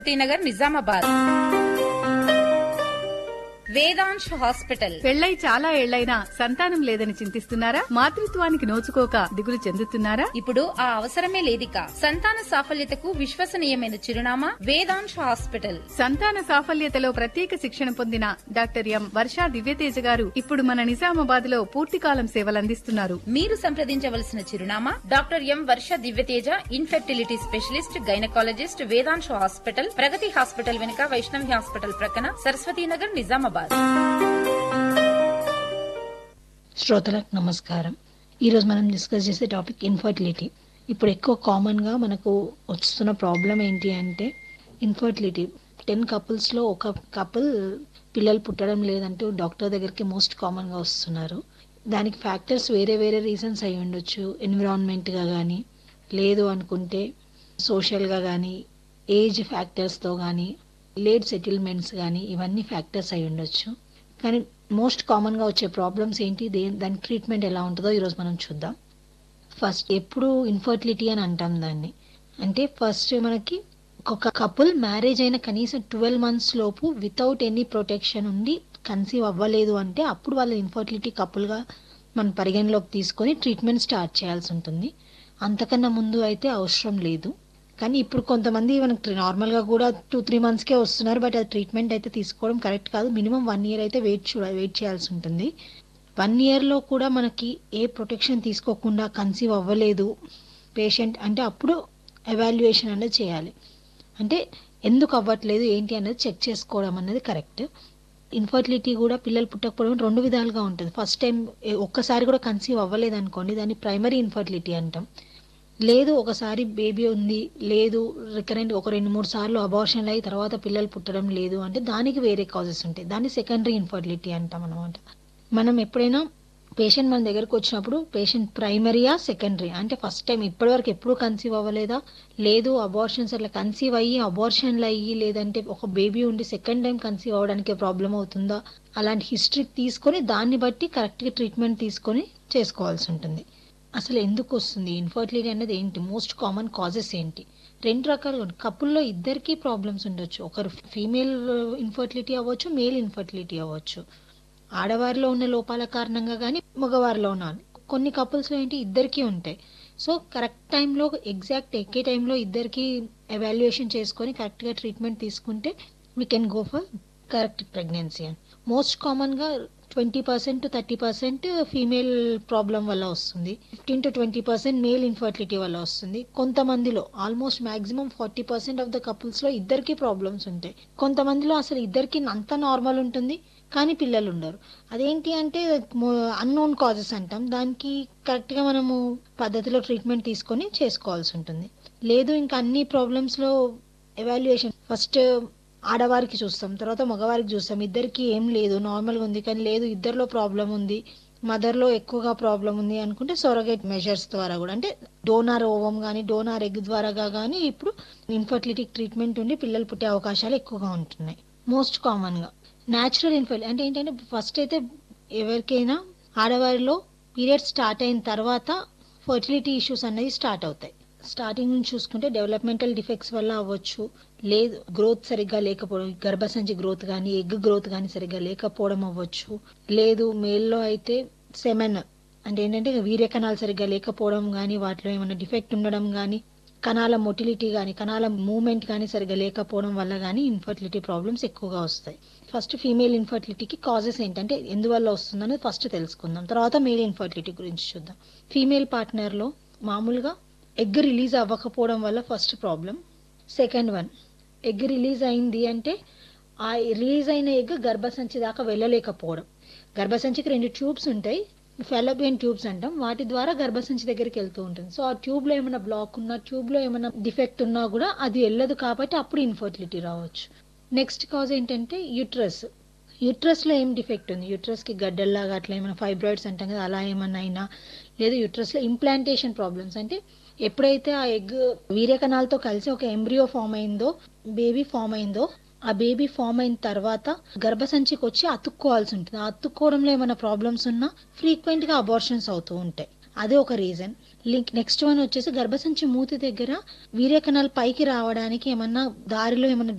Nagar Nizamabad Vedansh hospital పెళ్లై చాలా ఏళ్లైనా సంతానం లేదని చింతిస్తున్నారా మాతృత్వానికి నోచుకోక దిగులు చెందుతున్నారా ఇప్పుడు ఆ అవసరమే లేదిక సంతాన సాఫల్యతకు విశ్వసనీయమైన చిరునామా వేదాంశ్ హాస్పిటల్ సంతాన సాఫల్యతలో ప్రత్యేక శిక్షణ పొందిన డాక్టర్ ఎం వర్షా దివ్యతేజ గారు ఇప్పుడు మన నిజామాబాద్ లో పూర్తికాలం సేవలందిస్తున్నారు మీరు సంప్రదించవలసిన చిరునామా doctor M Varsha Divyateja infertility specialist gynaecologist Vedansh hospital Pragathi hospital వెనుక వైష్ణవి హాస్పిటల్ ప్రక్కన సరస్వతీనగర్ నిజామాబాద్ శ్రోతలకు నమస్కారం ఈరోజు మనం డిస్కస్ చేసే టాపిక్ ఇన్ఫర్టిలిటీ ఇప్పుడు ఎక్కువ కామన్గా మనకు వస్తున్న ప్రాబ్లం ఏంటి అంటే ఇన్ఫర్టిలిటీ టెన్ కపుల్స్లో ఒక కపుల్ పిల్లలు పుట్టడం లేదంటూ డాక్టర్ దగ్గరికి మోస్ట్ కామన్గా వస్తున్నారు దానికి ఫ్యాక్టర్స్ వేరే వేరే రీజన్స్ అయి ఉండొచ్చు ఎన్విరాన్మెంట్గా కానీ లేదు అనుకుంటే సోషల్గా కానీ ఏజ్ ఫ్యాక్టర్స్తో కానీ లేట్ సెటిల్మెంట్స్ కానీ ఇవన్నీ ఫ్యాక్టర్స్ అయి ఉండొచ్చు కానీ మోస్ట్ కామన్గా వచ్చే ప్రాబ్లమ్స్ ఏంటి దే దాని ట్రీట్మెంట్ ఎలా ఉంటుందో ఈరోజు మనం చూద్దాం ఫస్ట్ ఎప్పుడు ఇన్ఫర్టిలిటీ అని అంటాం దాన్ని అంటే ఫస్ట్ మనకి ఒక కపుల్ మ్యారేజ్ అయిన కనీసం ట్వెల్వ్ మంత్స్ లోపు వితౌట్ ఎనీ ప్రొటెక్షన్ ఉండి కన్సీవ్ అవ్వలేదు అంటే అప్పుడు వాళ్ళ ఇన్ఫర్టిలిటీ కపుల్గా మనం పరిగణలోకి తీసుకొని ట్రీట్మెంట్ స్టార్ట్ చేయాల్సి ఉంటుంది అంతకన్నా ముందు అయితే అవసరం లేదు కానీ ఇప్పుడు కొంతమంది మనకి నార్మల్గా కూడా టూ త్రీ మంత్స్కే వస్తున్నారు బట్ అది ట్రీట్మెంట్ అయితే తీసుకోవడం కరెక్ట్ కాదు మినిమం వన్ ఇయర్ అయితే వెయిట్ చూ వెయిట్ చేయాల్సి ఉంటుంది వన్ ఇయర్లో కూడా మనకి ఏ ప్రొటెక్షన్ తీసుకోకుండా కన్సీవ్ అవ్వలేదు పేషెంట్ అంటే అప్పుడు ఎవాల్యుయేషన్ అనేది చేయాలి అంటే ఎందుకు అవ్వట్లేదు ఏంటి అనేది చెక్ చేసుకోవడం అనేది కరెక్ట్ ఇన్ఫర్టిలిటీ కూడా పిల్లలు పుట్టకపోవడం రెండు విధాలుగా ఉంటుంది ఫస్ట్ టైం ఒక్కసారి కూడా కన్సీవ్ అవ్వలేదు అనుకోండి దాన్ని ప్రైమరీ ఇన్ఫర్టిలిటీ అంటాం లేదు ఒకసారి బేబీ ఉంది లేదు రికరెంట్ ఒక రెండు మూడు సార్లు అబార్షన్ అయ్యి తర్వాత పిల్లలు పుట్టడం లేదు అంటే దానికి వేరే కాజెస్ ఉంటాయి దాన్ని సెకండరీ ఇన్ఫర్టిలిటీ అంటాం అనమాట మనం ఎప్పుడైనా పేషెంట్ మన దగ్గరకు వచ్చినప్పుడు పేషెంట్ ప్రైమరీయా సెకండరీ అంటే ఫస్ట్ టైం ఇప్పటివరకు ఎప్పుడు కన్సీవ్ అవ్వలేదా లేదు అబార్షన్స్ అట్లా కన్సీవ్ అయ్యి అబార్షన్లు అయ్యి లేదంటే ఒక బేబీ ఉండి సెకండ్ టైం కన్సీవ్ అవ్వడానికి ప్రాబ్లం అవుతుందా అలాంటి హిస్టరీ తీసుకొని దాన్ని బట్టి కరెక్ట్గా ట్రీట్మెంట్ తీసుకొని చేసుకోవాల్సి ఉంటుంది అసలు ఎందుకు వస్తుంది ఇన్ఫర్టిలిటీ అనేది ఏంటి మోస్ట్ కామన్ కాజెస్ ఏంటి రెండు రకాలుగా ఉంటాయి కపుల్లో ఇద్దరికి ప్రాబ్లమ్స్ ఉండొచ్చు ఒకరు ఫీమేల్ ఇన్ఫర్టిలిటీ అవ్వచ్చు మేల్ ఇన్ఫర్టిలిటీ అవ్వచ్చు ఆడవారిలో ఉన్న లోపాల కారణంగా కానీ మగవారిలో ఉన్న కొన్ని కపుల్స్లో ఏంటి ఇద్దరికీ ఉంటాయి సో కరెక్ట్ టైంలో ఎగ్జాక్ట్ ఎక్కే టైంలో ఇద్దరికి ఎవాల్యుయేషన్ చేసుకొని కరెక్ట్గా ట్రీట్మెంట్ తీసుకుంటే we can go for correct pregnancy అని మోస్ట్ కామన్గా twenty percent to thirty percent female problem వల్ల వస్తుంది fifteen to twenty percent male infertility వల్ల వస్తుంది కొంతమందిలో almost maximum forty percent of the కపుల్స్లో ఇద్దరికి ప్రాబ్లమ్స్ ఉంటాయి కొంతమందిలో అసలు ఇద్దరికి అంత నార్మల్ ఉంటుంది కానీ పిల్లలు ఉండరు అదేంటి అంటే అన్నోన్ కాజెస్ అంటాం దానికి కరెక్ట్గా మనము పద్ధతిలో ట్రీట్మెంట్ తీసుకొని చేసుకోవాల్సి ఉంటుంది లేదు ఇంకా అన్ని ప్రాబ్లమ్స్లో ఎవాల్యుయేషన్ ఫస్ట్ ఆడవారికి చూస్తాం తర్వాత మగవారికి చూస్తాం ఇద్దరికి ఏం లేదు నార్మల్గా ఉంది కానీ లేదు ఇద్దరిలో ప్రాబ్లం ఉంది మదర్లో ఎక్కువగా ప్రాబ్లం ఉంది అనుకుంటే సొరగేట్ మెజర్స్ ద్వారా కూడా అంటే డోనార్ ఓవం కానీ డోనార్ ఎగ్ ద్వారా కానీ ఇప్పుడు ఇన్ఫర్టిలిటీ ట్రీట్మెంట్ ఉండి పిల్లలు పుట్టే అవకాశాలు ఎక్కువగా ఉంటున్నాయి మోస్ట్ కామన్గా న్యాచురల్ ఇన్ఫర్టిలిటీ అంటే ఏంటంటే ఫస్ట్ అయితే ఎవరికైనా ఆడవారిలో పీరియడ్ స్టార్ట్ అయిన తర్వాత ఫర్టిలిటీ ఇష్యూస్ అనేది స్టార్ట్ అవుతాయి స్టార్టింగ్ నుంచి చూసుకుంటే డెవలప్మెంటల్ డిఫెక్ట్స్ వల్ల అవ్వచ్చు లేదు గ్రోత్ సరిగ్గా లేకపోవడం గర్భసంచి గ్రోత్ కానీ ఎగ్ గ్రోత్ కానీ సరిగ్గా లేకపోవడం అవ్వచ్చు లేదు మేల్లో అయితే సెమెన్ అంటే ఏంటంటే వీర్య కణాలు సరిగ్గా లేకపోవడం కానీ వాటిలో ఏమైనా డిఫెక్ట్ ఉండడం కానీ కణాల మొటిలిటీ కానీ కణాల మూమెంట్ కానీ సరిగ్గా లేకపోవడం వల్ల కానీ ఇన్ఫర్టిలిటీ ప్రాబ్లమ్స్ ఎక్కువగా వస్తాయి ఫస్ట్ ఫీమేల్ ఇన్ఫర్టిలిటీకి కాజెస్ ఏంటంటే ఎందువల్ల వస్తుందనేది ఫస్ట్ తెలుసుకుందాం తర్వాత మేల్ ఇన్ఫర్టిలిటీ గురించి చూద్దాం ఫీమేల్ పార్ట్నర్లో మామూలుగా ఎగ్ రిలీజ్ అవ్వకపోవడం వల్ల first problem second one egg release అయింది అంటే ఆ రిలీజ్ అయిన ఎగ్ గర్భసంచి దాకా వెళ్ళలేకపోవడం గర్భసంచికి రెండు ట్యూబ్స్ ఉంటాయి ఫెలబియన్ ట్యూబ్స్ అంటాం వాటి ద్వారా గర్భసంచి దగ్గరికి వెళ్తూ ఉంటుంది సో ఆ ట్యూబ్లో ఏమైనా బ్లాక్ ఉన్నా ట్యూబ్లో ఏమైనా డిఫెక్ట్ ఉన్నా కూడా అది వెళ్ళదు కాబట్టి అప్పుడు ఇన్ఫర్టిలిటీ రావచ్చు నెక్స్ట్ కాజ్ ఏంటంటే యూట్రస్ యూట్రస్లో ఏం డిఫెక్ట్ ఉంది యూట్రస్కి గడ్డల్లాగా అట్లా ఏమైనా ఫైబ్రాయిడ్స్ అంటాం కదా అలా ఏమన్నా అయినా లేదు యూట్రస్లో ఇంప్లాంటేషన్ ప్రాబ్లమ్స్ అంటే ఎప్పుడైతే ఆ ఎగ్ వీర్యకణాలతో కలిసి ఒక ఎంబ్రియో ఫామ్ అయిందో బేబీ ఫామ్ అయిందో ఆ బేబీ ఫామ్ అయిన తర్వాత గర్భసంచికి వచ్చి అతుక్కోవాల్సి ఉంటుంది ఆ అతుక్కోవడంలో ఏమైనా ప్రాబ్లమ్స్ ఉన్నా ఫ్రీక్వెంట్గా అబార్షన్స్ అవుతూ ఉంటాయి అదే ఒక రీజన్ లింక్ నెక్స్ట్ వన్ వచ్చేసి గర్భసంచి మూతి దగ్గర వీర్య కణాలు పైకి రావడానికి ఏమన్నా దారిలో ఏమన్నా